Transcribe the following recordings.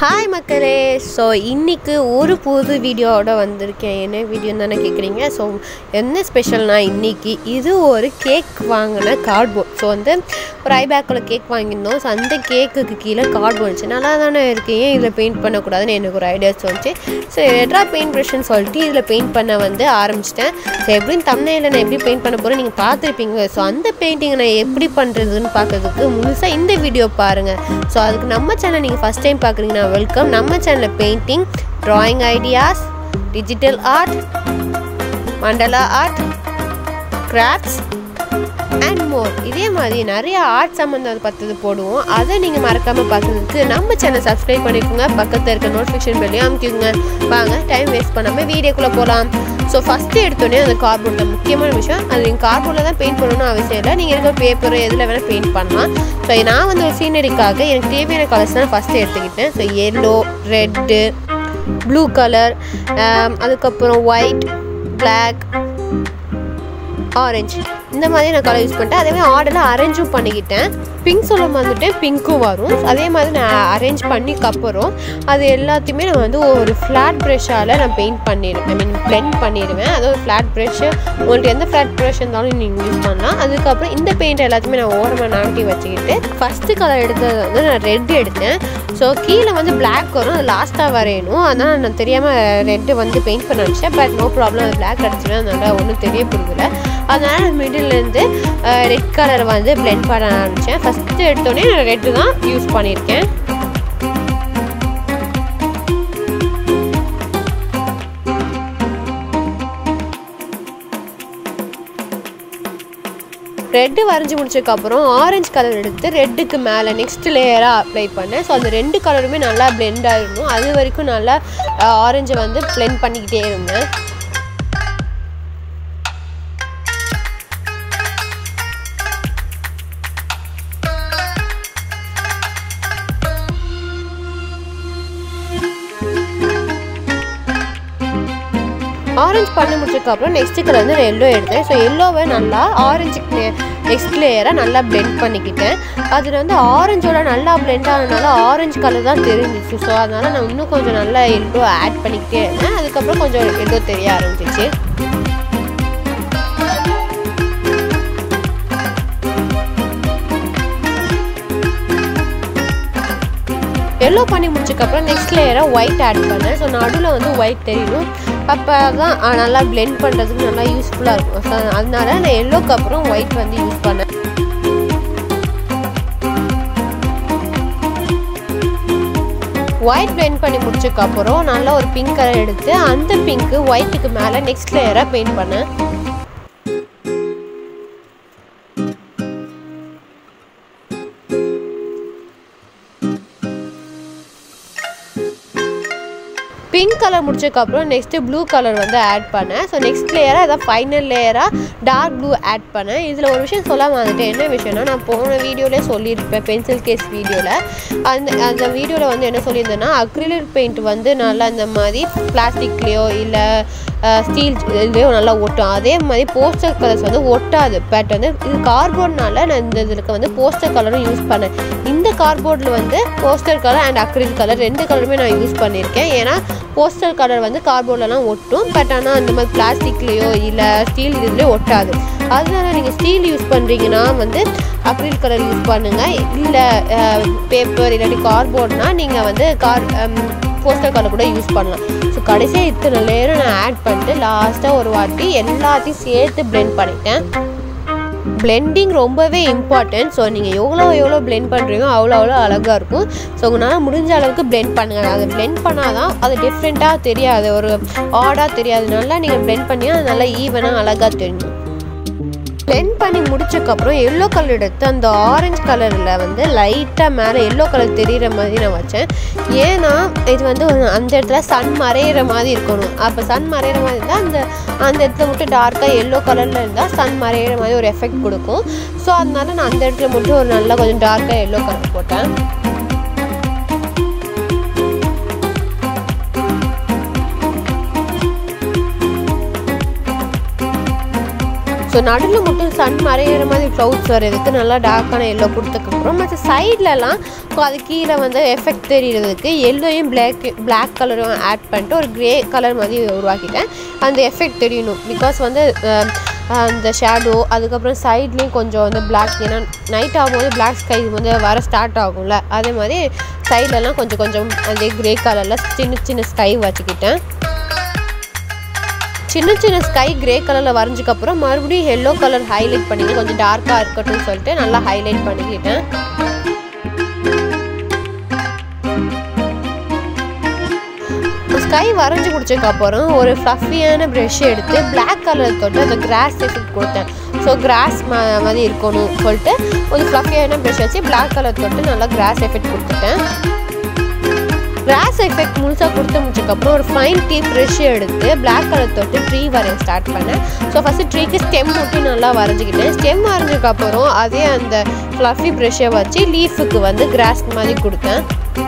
hi மக்களே so இன்றைக்கி ஒரு புது வீடியோவோட வந்திருக்கேன் என்ன வீடியோன்னு தானே கேட்குறீங்க ஸோ என்ன ஸ்பெஷல்னா இன்றைக்கி இது ஒரு கேக் வாங்கின கார்ட்போர்ட் ஸோ வந்து ஒரு ஐபேக்கில் கேக் வாங்கியிருந்தோம் ஸோ அந்த கேக்குக்கு கீழே கார்ட்போர்ட் இருந்துச்சு நல்லா தானே இருக்கு ஏன் இதில் பெயிண்ட் பண்ணக்கூடாதுன்னு எனக்கு ஒரு ஐடியா தோணுச்சு ஸோ ரெட்ரா பெயிண்ட் ப்ரஷ்ன்னு சொல்லிட்டு இதில் பெயிண்ட் பண்ண வந்து ஆரம்பிச்சிட்டேன் ஸோ எப்படின்னு தமிழில் நான் எப்படி பெயிண்ட் பண்ண போகிறேன் நீங்கள் பார்த்துருப்பீங்க ஸோ அந்த பெயிண்டிங்கை நான் எப்படி பண்ணுறதுன்னு பார்க்கறதுக்கு முழுசாக இந்த வீடியோ பாருங்கள் ஸோ அதுக்கு நம்ம சேனல் நீங்கள் ஃபஸ்ட் டைம் பார்க்குறீங்கன்னா வெல்கம் நம்ம சேனலில் painting drawing ideas digital art mandala art crafts and more இதே மாதிரி நிறைய ஆர்ட் சம்மந்தம் பத்தது போடுவோம் அதை நீங்கள் மறக்காமல் பார்க்குறதுக்கு நம்ம சேனல் சப்ஸ்கிரைப் பண்ணிக்கோங்க பக்கத்தில் இருக்க நோட்டிஃபிகேஷன் பெல்லையும் அமுக்கிக்கோங்க வாங்க டைம் வேஸ்ட் பண்ணாமல் வீடியோக்குள்ளே போகலாம் ஸோ ஃபஸ்ட்டு எடுத்தோடனே அந்த கார்போர்டில் முக்கியமான விஷயம் அது நீங்கள் கார்போர்டில் தான் பெயிண்ட் பண்ணணும்னு அவசியம் இல்லை நீங்கள் இருக்கிற பேப்பர் எதில் வேணால் பெயிண்ட் பண்ணலாம் ஸோ நான் வந்து ஒரு சீனரிக்காக எனக்கு தேவையான கலர்ஸ் தான் ஃபஸ்ட்டு எடுத்துக்கிட்டேன் so yellow red blue colour அதுக்கப்புறம் ஒயிட் பிளாக் ஆரஞ்சு இந்த மாதிரி நான் கலர் யூஸ் பண்ணிட்டேன் அதே மாதிரி ஆர்டரில் அரேஞ்சும் பண்ணிக்கிட்டேன் பிங்க் சொல்ல வந்துட்டு பிங்க்கும் வரும் அதே மாதிரி நான் அரேஞ்ச் பண்ணிக்கப்புறம் அது எல்லாத்தையுமே நான் வந்து ஒரு ஃப்ளாட் ப்ரெஷ்ஷால் நான் பெயிண்ட் பண்ணிடுவேன் ஐ மீன் பிளெண்ட் பண்ணிடுவேன் அது ஒரு ஃப்ளாட் ப்ரெஷ்ஷு உங்களுக்கு எந்த ஃப்ளாட் ப்ரெஷ் இருந்தாலும் நீங்கள் யூஸ் பண்ணலாம் அதுக்கப்புறம் இந்த பெயிண்ட் எல்லாத்தையுமே நான் ஓரமாக நாட்டி வச்சுக்கிட்டு ஃபஸ்ட்டு கலர் எடுத்தது வந்து நான் ரெட் எடுத்தேன் ஸோ கீழே வந்து பிளாக் வரும் அது லாஸ்ட்டாக வரையணும் அதனால் நான் தெரியாமல் ரெட்டு வந்து பெயிண்ட் பண்ண வச்சேன் பட் நோ ப்ராப்ளம் அது பிளாக் அடிச்சிடும் அதனால் ஒன்றும் தெரிய புரியல அதனால் மிடில்லேருந்து ரெட் கலர் வந்து பிளெண்ட் பண்ண ஆரம்பித்தேன் ஃபஸ்ட்டு எடுத்தோடனே நான் ரெட்டு தான் யூஸ் பண்ணியிருக்கேன் ரெட்டு வரைஞ்சி முடிச்சதுக்கப்புறம் ஆரஞ்சு கலர் எடுத்து ரெட்டுக்கு மேலே நெக்ஸ்ட் லேயராக அப்ளை பண்ணேன் ஸோ அந்த ரெண்டு கலருமே நல்லா பிளெண்ட் ஆகிடணும் அது வரைக்கும் நல்லா ஆரஞ்சை வந்து பிளெண்ட் பண்ணிக்கிட்டே இருந்தேன் ஆரஞ்சு பண்ணி முடிச்சதுக்கப்புறம் நெக்ஸ்ட் கலர் வந்து நான் எல்லோ எடுத்தேன் ஸோ எல்லோவை நல்லா ஆரஞ்சுக்கு நெக்ஸ்ட் லேயராக நல்லா பிளெண்ட் பண்ணிக்கிட்டேன் அதில் வந்து ஆரஞ்சோட நல்லா பிளெண்ட் ஆனதுனால ஆரஞ்சு கலர் தான் தெரிஞ்சிச்சு ஸோ அதனால் நான் இன்னும் கொஞ்சம் நல்லா எல்லோ ஆட் பண்ணிக்கிட்டே இருந்தேன் அதுக்கப்புறம் கொஞ்சம் எல்லோ தெரிய ஆரம்பிச்சிச்சு எல்லோ பண்ணி முடிச்சதுக்கப்புறம் நெக்ஸ்ட் லேயராக ஒயிட் ஆட் பண்ணேன் ஸோ நடுவில் வந்து ஒயிட் தெரியணும் அப்போ தான் நல்லா பிளெண்ட் பண்ணுறதுக்கு நல்லா யூஸ்ஃபுல்லாக இருக்கும் ஸோ அதனால நான் எல்லோக்கு அப்புறம் ஒயிட் வந்து யூஸ் பண்ணேன் ஒயிட் பிளெண்ட் பண்ணி முடிச்சதுக்கப்புறம் நல்லா ஒரு பிங்க் கலர் எடுத்து அந்த பிங்க்கு ஒயிட்டுக்கு மேலே நெக்ஸ்ட் லேயராக பெயிண்ட் பண்ணேன் பிங்க் கலர் முடிச்சதுக்கப்புறம் நெக்ஸ்ட்டு ப்ளூ கலர் வந்து ஆட் பண்ணேன் ஸோ நெக்ஸ்ட் லேயராக அதான் ஃபைனல் லேயராக டார்க் ப்ளூ ஆட் பண்ணேன் இதில் ஒரு விஷயம் சொல்ல வந்துட்டு என்ன விஷயம்னா நான் போன வீடியோலேயே சொல்லியிருப்பேன் பென்சில் கேஸ் வீடியோவில் அந்த அந்த வீடியோவில் வந்து என்ன சொல்லியிருந்தேன்னா அக்ரிலிக் பெயிண்ட் வந்து நல்லா இந்த மாதிரி பிளாஸ்டிக்லேயோ இல்லை ஸ்டீல் இதுலேயோ நல்லா ஒட்டும் அதே மாதிரி போஸ்டர் கலர்ஸ் வந்து ஒட்டாது பட் வந்து இது கார்போர்ட்னால நான் இந்த இதுக்கு வந்து போஸ்டர் கலரும் யூஸ் பண்ணேன் இந்த கார்போர்டில் வந்து poster colour and acrylic colour ரெண்டு கலருமே நான் யூஸ் பண்ணியிருக்கேன் ஏன்னா போஸ்டர் கலர் வந்து கார்போர்ட்லலாம் ஒட்டும் பட் ஆனால் அந்த மாதிரி பிளாஸ்டிக்லேயோ இல்லை ஸ்டீல் இதுலேயோ ஒட்டாது அதனால நீங்கள் ஸ்டீல் யூஸ் பண்ணுறீங்கன்னா வந்து அக்ரில் கலர் யூஸ் பண்ணுங்கள் இல்லை பேப்பர் இல்லாட்டி கார்போர்ட்னா நீங்கள் வந்து கார் போஸ்டர் கலர் கூட யூஸ் பண்ணலாம் ஸோ கடைசியாக இத்தனை லேயரும் நான் ஆட் பண்ணிட்டு லாஸ்ட்டாக ஒரு வாட்டி எல்லாத்தையும் சேர்த்து பிளெண்ட் பண்ணிட்டேன் பிளெண்டிங் ரொம்பவே இம்பார்ட்டன்ட் ஸோ நீங்கள் எவ்வளோ எவ்வளோ பிளெண்ட் பண்ணுறீங்களோ அவ்வளோ அவ்வளோ அழகாக இருக்கும் ஸோ உங்களால் முடிஞ்ச அளவுக்கு பிளெண்ட் பண்ணுங்கள் அதை பிளெண்ட் பண்ணால் தான் அது டிஃப்ரெண்ட்டாக தெரியாது ஒரு ஆடாக தெரியாது நல்லா நீங்கள் பிளெண்ட் பண்ணி அது நல்லா ஈவனாக அழகாக தெரியும் பிளெண்ட் பண்ணி முடிச்சக்கப்புறம் எல்லோ கலர் எடுத்து அந்த ஆரஞ்சு கலரில் வந்து லைட்டாக மேலே எல்லோ கலர் தெரிகிற மாதிரி நான் வச்சேன் ஏன்னா இது வந்து ஒரு அந்த இடத்துல சன் மறையிற மாதிரி இருக்கணும் அப்போ சன் மறையிற மாதிரி இருந்தால் அந்த அந்த இடத்துல மட்டும் டார்க்காக எல்லோ கலரில் இருந்தால் சன் மறையிற மாதிரி ஒரு எஃபெக்ட் கொடுக்கும் ஸோ அதனால நான் அந்த இடத்துல மட்டும் ஒரு நல்லா கொஞ்சம் டார்க்காக எல்லோ கலர் போட்டேன் ஸோ நடுவில் மட்டும் சன் மறையிற மாதிரி க்ளவுட்ஸ் வர்றதுக்கு நல்லா டார்க்கான எல்லோ கொடுத்ததுக்கப்புறம் மற்ற சைட்லலாம் அது கீழே வந்து எஃபெக்ட் தெரியறதுக்கு எல்லோயும் பிளாக் பிளாக் கலரும் ஆட் பண்ணிட்டு ஒரு க்ரே கலர் மாதிரி உருவாக்கிட்டேன் அந்த எஃபெக்ட் தெரியணும் பிகாஸ் வந்து அந்த ஷேடோ அதுக்கப்புறம் சைட்லேயும் கொஞ்சம் வந்து பிளாக் ஏன்னா நைட் ஆகும்போது பிளாக் ஸ்கை வந்து வர ஸ்டார்ட் ஆகும்ல அதே மாதிரி சைட்லலாம் கொஞ்சம் கொஞ்சம் அதே க்ரே கலரில் சின்ன சின்ன ஸ்கை வச்சுக்கிட்டேன் சின்ன சின்ன ஸ்கை கிரே கலரில் வரைஞ்சதுக்கப்புறம் மறுபடியும் எல்லோ கலர் ஹைலைட் பண்ணிட்டு கொஞ்சம் டார்க்காக இருக்கட்டும்னு சொல்லிட்டு நல்லா ஹைலைட் பண்ணிக்கிட்டேன் ஸ்கை வரைஞ்சி முடிச்சதுக்கப்புறம் ஒரு ஃப்ளஃபியான ப்ரெஷ் எடுத்து பிளாக் கலர் தொட்டு அந்த கிராஸ் எஃபெக்ட் கொடுத்தேன் ஸோ கிராஸ் மாதிரி இருக்கணும் சொல்லிட்டு ஒரு ஃப்ளஃபியான ப்ரெஷ் வச்சு பிளாக் கலர் தொட்டு நல்லா கிராஸ் எஃபெக்ட் கொடுத்துட்டேன் கிராஸ் எஃபெக்ட் முழுசாக கொடுத்து முடிச்சதுக்கப்புறம் ஒரு ஃபைன் டீ ப்ரெஷ் எடுத்து பிளாக் கலர் தொட்டு ட்ரீ வரைய ஸ்டார்ட் பண்ணேன் ஸோ ஃபஸ்ட்டு ட்ரீக்கு ஸ்டெம் மட்டும் நல்லா வரைஞ்சிக்கிட்டேன் ஸ்டெம் வரைஞ்சதுக்கப்புறம் அதே அந்த ஃப்ளஃபி ப்ரெஷ்ஷை வச்சு லீஃபுக்கு வந்து கிராஸ் மாதிரி கொடுத்தேன்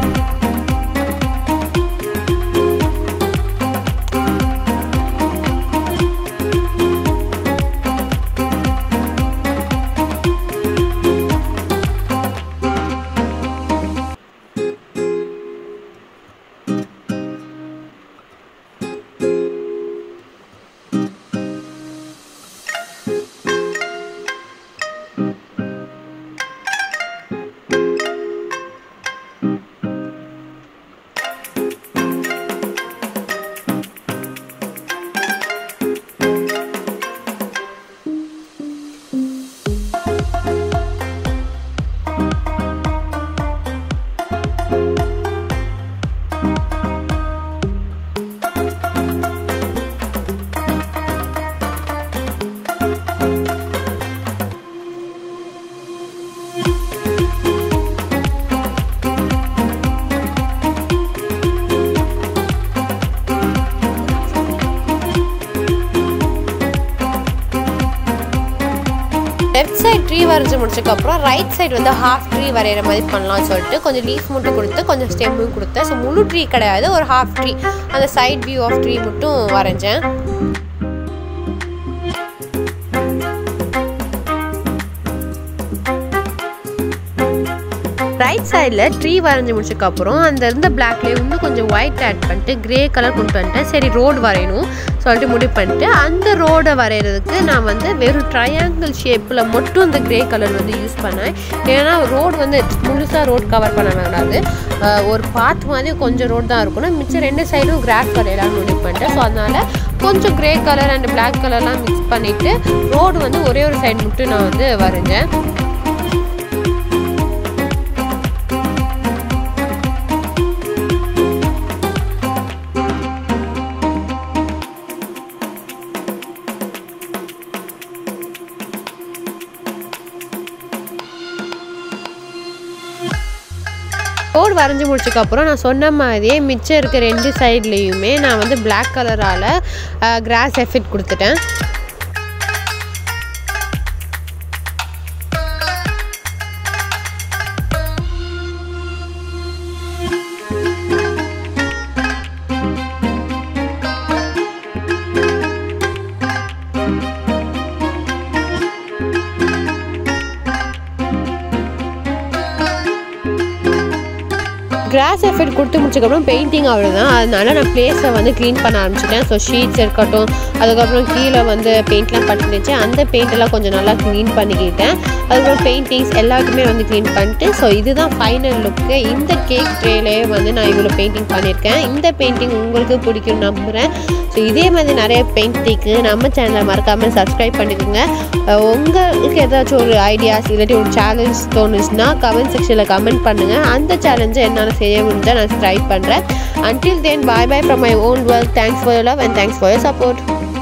லெஃப்ட் சைட் ட்ரீ வரைஞ்சி முடிச்சதுக்கப்புறம் ரைட் சைடு வந்து ஹாஃப் ட்ரீ வரைகிற மாதிரி பண்ணலாம்னு சொல்லிட்டு கொஞ்சம் லீஃப் மட்டும் கொடுத்து கொஞ்சம் ஸ்டெம்மும் கொடுத்தேன் ஸோ முழு ட்ரீ கிடையாது ஒரு ஹாஃப் ட்ரீ அந்த சைட் வியூ ஆஃப் ட்ரீ மட்டும் வரைஞ்சேன் ரைட் சைடில் ட்ரீ வரைஞ்சி முடிச்சதுக்கப்புறம் அந்த இருந்த பிளாக்லேயே இன்னும் கொஞ்சம் ஒயிட் ஆட் பண்ணிட்டு கிரே கலர் கொண்டு வந்துட்டேன் சரி ரோடு வரையணும் சொல்லிட்டு முடிவு பண்ணிட்டு அந்த ரோடை வரைகிறதுக்கு நான் வந்து வெறும் ட்ரையாங்கிள் ஷேப்பில் மட்டும் அந்த கிரே கலர் வந்து யூஸ் பண்ணேன் ஏன்னா ரோடு வந்து முழுசாக ரோட் கவர் பண்ண வேண்டாது ஒரு பாத் மாதிரி கொஞ்சம் ரோடு தான் இருக்கணும் மிச்சம் ரெண்டு சைடும் கிராஸ் வரையலாம்னு முடிவு பண்ணிட்டேன் ஸோ அதனால் கொஞ்சம் கிரே கலர் அண்ட் பிளாக் கலர்லாம் மிக்ஸ் பண்ணிவிட்டு ரோடு வந்து ஒரே ஒரு சைடு மட்டும் நான் வந்து வரைஞ்சேன் ரோடு வரைஞ்சி முடிச்சதுக்கப்புறம் நான் சொன்ன மாதிரியே மிச்சம் இருக்க ரெண்டு சைட்லேயுமே நான் வந்து பிளாக் கலரால் கிராஸ் எஃபெக்ட் கொடுத்துட்டேன் கிராஸ் எஃபெக்ட் கொடுத்து முடிச்சதுக்கப்புறம் பெயிண்டிங் அவ்வளோதான் அதனால நான் பிளேஸை வந்து க்ளீன் பண்ண ஆரம்பிச்சிட்டேன் ஸோ ஷீட்ஸ் இருக்கட்டும் அதுக்கப்புறம் கீழே வந்து பெயிண்ட்லாம் பட்டுருந்துச்சு அந்த பெயிண்டெல்லாம் கொஞ்சம் நல்லா க்ளீன் பண்ணிக்கிட்டேன் அதுக்கப்புறம் பெயிண்டிங்ஸ் எல்லாத்துக்குமே வந்து க்ளீன் பண்ணிட்டு ஸோ இதுதான் ஃபைனல் லுக்கு இந்த கேக் ட்ரேலே வந்து நான் இவ்வளோ பெயிண்டிங் பண்ணியிருக்கேன் இந்த பெயிண்டிங் உங்களுக்கு பிடிக்கும் நம்புகிறேன் ஸோ இதே மாதிரி நிறைய பெயிண்டிங்க்கு நம்ம சேனலை மறக்காமல் சப்ஸ்கிரைப் பண்ணிக்கோங்க உங்களுக்கு ஏதாச்சும் ஒரு ஐடியாஸ் இல்லாட்டி ஒரு சேலஞ்ச் தோணுச்சுன்னா கமெண்ட் செக்ஷனில் கமெண்ட் பண்ணுங்கள் அந்த சேலஞ்சை என்னால் செய்ய முடிஞ்சால் நான் ட்ரை பண்ணுறேன் until then bye bye from my own world thanks for your love and thanks for your support